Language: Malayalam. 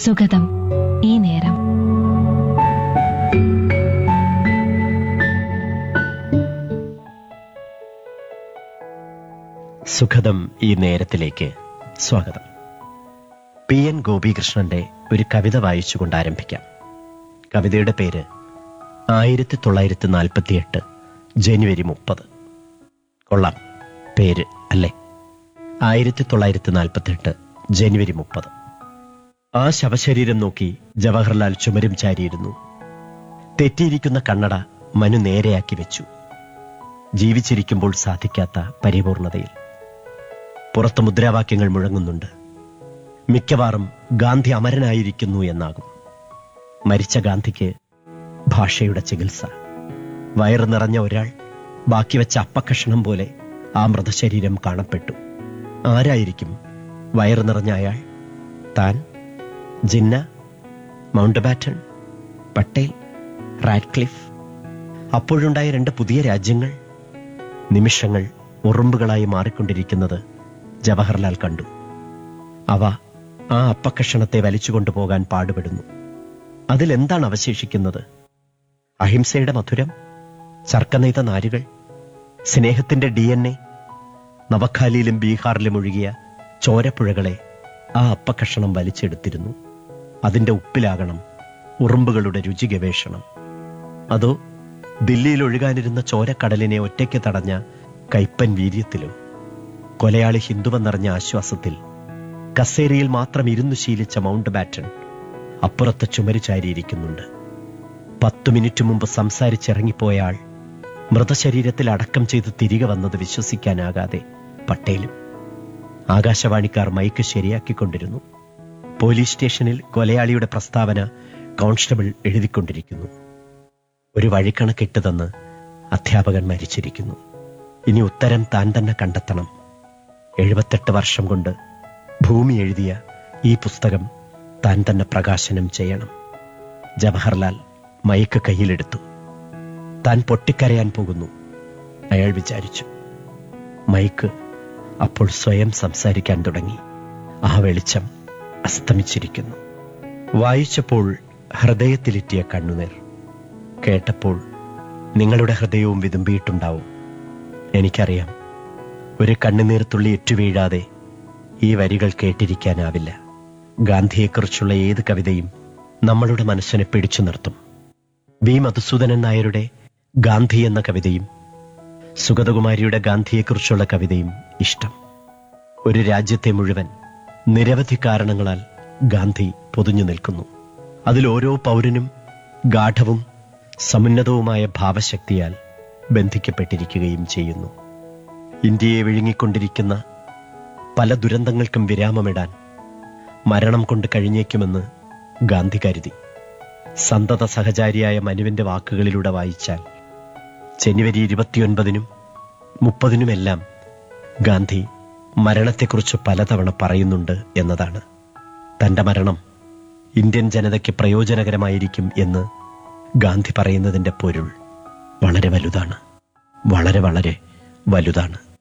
സുഗതം ഈ നേരം സുഖദം ഈ നേരത്തിലേക്ക് സ്വാഗതം പി എൻ ഗോപികൃഷ്ണന്റെ ഒരു കവിത വായിച്ചുകൊണ്ട് ആരംഭിക്കാം കവിതയുടെ പേര് ആയിരത്തി തൊള്ളായിരത്തി നാൽപ്പത്തിയെട്ട് ജനുവരി മുപ്പത് കൊള്ളാം പേര് അല്ലേ ആയിരത്തി തൊള്ളായിരത്തി നാൽപ്പത്തിയെട്ട് ജനുവരി മുപ്പത് ആ ശവശരീരം നോക്കി ജവഹർലാൽ ചുമരും ചാരിയിരുന്നു തെറ്റിയിരിക്കുന്ന കണ്ണട മനു നേരെയാക്കി വെച്ചു ജീവിച്ചിരിക്കുമ്പോൾ സാധിക്കാത്ത പരിപൂർണതയിൽ പുറത്ത് മുദ്രാവാക്യങ്ങൾ മുഴങ്ങുന്നുണ്ട് മിക്കവാറും ഗാന്ധി അമരനായിരിക്കുന്നു എന്നാകും മരിച്ച ഗാന്ധിക്ക് ഭാഷയുടെ ചികിത്സ വയറ് നിറഞ്ഞ ഒരാൾ ബാക്കി വെച്ച അപ്പക്കഷണം പോലെ ആ മൃതശരീരം കാണപ്പെട്ടു ആരായിരിക്കും വയറ് നിറഞ്ഞ അയാൾ താൻ Jinnah Mountbatten Patel Radcliffe അപ്പോഴുണ്ടായ രണ്ട് പുതിയ രാജ്യങ്ങൾ നിമിഷങ്ങൾ ഉറുമ്പുകളായി മാറിക്കൊണ്ടിരിക്കുന്നത് ജവഹർലാൽ കണ്ടു അവ ആ അപ്പക്കഷണത്തെ വലിച്ചുകൊണ്ടുപോകാൻ പാടുപെടുന്നു അതിലെന്താണ് അവശേഷിക്കുന്നത് അഹിംസയുടെ മധുരം ചർക്കനെയ്ത നാരുകൾ സ്നേഹത്തിന്റെ ഡി എൻ എ നവഖാലിയിലും ബീഹാറിലും ഒഴുകിയ ചോരപ്പുഴകളെ ആ അപ്പക്കഷണം വലിച്ചെടുത്തിരുന്നു അതിന്റെ ഉപ്പിലാകണം ഉറുമ്പുകളുടെ രുചി ഗവേഷണം അതോ ദില്ലിയിൽ ഒഴുകാനിരുന്ന ചോരക്കടലിനെ ഒറ്റയ്ക്ക് തടഞ്ഞ കൈപ്പൻ വീര്യത്തിലോ കൊലയാളി ഹിന്ദുവെന്നറിഞ്ഞ ആശ്വാസത്തിൽ കസേരയിൽ മാത്രം ഇരുന്നു ശീലിച്ച മൗണ്ട് ബാറ്റൺ അപ്പുറത്ത് ചുമരു ചാരിയിരിക്കുന്നുണ്ട് പത്തു മിനിറ്റ് മുമ്പ് സംസാരിച്ചിറങ്ങിപ്പോയ ആൾ മൃതശരീരത്തിൽ അടക്കം ചെയ്ത് തിരികെ വന്നത് വിശ്വസിക്കാനാകാതെ പട്ടേലും ആകാശവാണിക്കാർ മൈക്ക് ശരിയാക്കിക്കൊണ്ടിരുന്നു പോലീസ് സ്റ്റേഷനിൽ കൊലയാളിയുടെ പ്രസ്താവന കോൺസ്റ്റബിൾ എഴുതിക്കൊണ്ടിരിക്കുന്നു ഒരു വഴിക്കണക്കിട്ട് തന്ന് അധ്യാപകൻ മരിച്ചിരിക്കുന്നു ഇനി ഉത്തരം താൻ തന്നെ കണ്ടെത്തണം എഴുപത്തെട്ട് വർഷം കൊണ്ട് ഭൂമി എഴുതിയ ഈ പുസ്തകം താൻ തന്നെ പ്രകാശനം ചെയ്യണം ജവഹർലാൽ മയക്ക് കയ്യിലെടുത്തു താൻ പൊട്ടിക്കരയാൻ പോകുന്നു അയാൾ വിചാരിച്ചു മൈക്ക് അപ്പോൾ സ്വയം സംസാരിക്കാൻ തുടങ്ങി ആ വെളിച്ചം അസ്തമിച്ചിരിക്കുന്നു വായിച്ചപ്പോൾ ഹൃദയത്തിലെത്തിയ കണ്ണുനീർ കേട്ടപ്പോൾ നിങ്ങളുടെ ഹൃദയവും വിതുമ്പിയിട്ടുണ്ടാവും എനിക്കറിയാം ഒരു കണ്ണുനീർത്തുള്ളി ഏറ്റുവീഴാതെ ഈ വരികൾ കേട്ടിരിക്കാനാവില്ല ഗാന്ധിയെക്കുറിച്ചുള്ള ഏത് കവിതയും നമ്മളുടെ മനസ്സിനെ പിടിച്ചു നിർത്തും വി മധുസൂദനൻ നായരുടെ ഗാന്ധി എന്ന കവിതയും സുഗതകുമാരിയുടെ ഗാന്ധിയെക്കുറിച്ചുള്ള കവിതയും ഇഷ്ടം ഒരു രാജ്യത്തെ മുഴുവൻ നിരവധി കാരണങ്ങളാൽ ഗാന്ധി പൊതിഞ്ഞു നിൽക്കുന്നു അതിൽ ഓരോ പൗരനും ഗാഠവും സമുന്നതവുമായ ഭാവശക്തിയാൽ ബന്ധിക്കപ്പെട്ടിരിക്കുകയും ചെയ്യുന്നു ഇന്ത്യയെ വിഴുങ്ങിക്കൊണ്ടിരിക്കുന്ന പല ദുരന്തങ്ങൾക്കും വിരാമമിടാൻ മരണം കൊണ്ട് കഴിഞ്ഞേക്കുമെന്ന് ഗാന്ധി കരുതി സന്തത സഹചാരിയായ മനുവിന്റെ വാക്കുകളിലൂടെ വായിച്ചാൽ ജനുവരി ഇരുപത്തിയൊൻപതിനും മുപ്പതിനുമെല്ലാം ഗാന്ധി മരണത്തെക്കുറിച്ച് പലതവണ പറയുന്നുണ്ട് എന്നതാണ് തന്റെ മരണം ഇന്ത്യൻ ജനതയ്ക്ക് പ്രയോജനകരമായിരിക്കും എന്ന് ഗാന്ധി പറയുന്നതിന്റെ പൊരുൾ വളരെ വലുതാണ് വളരെ വളരെ വലുതാണ്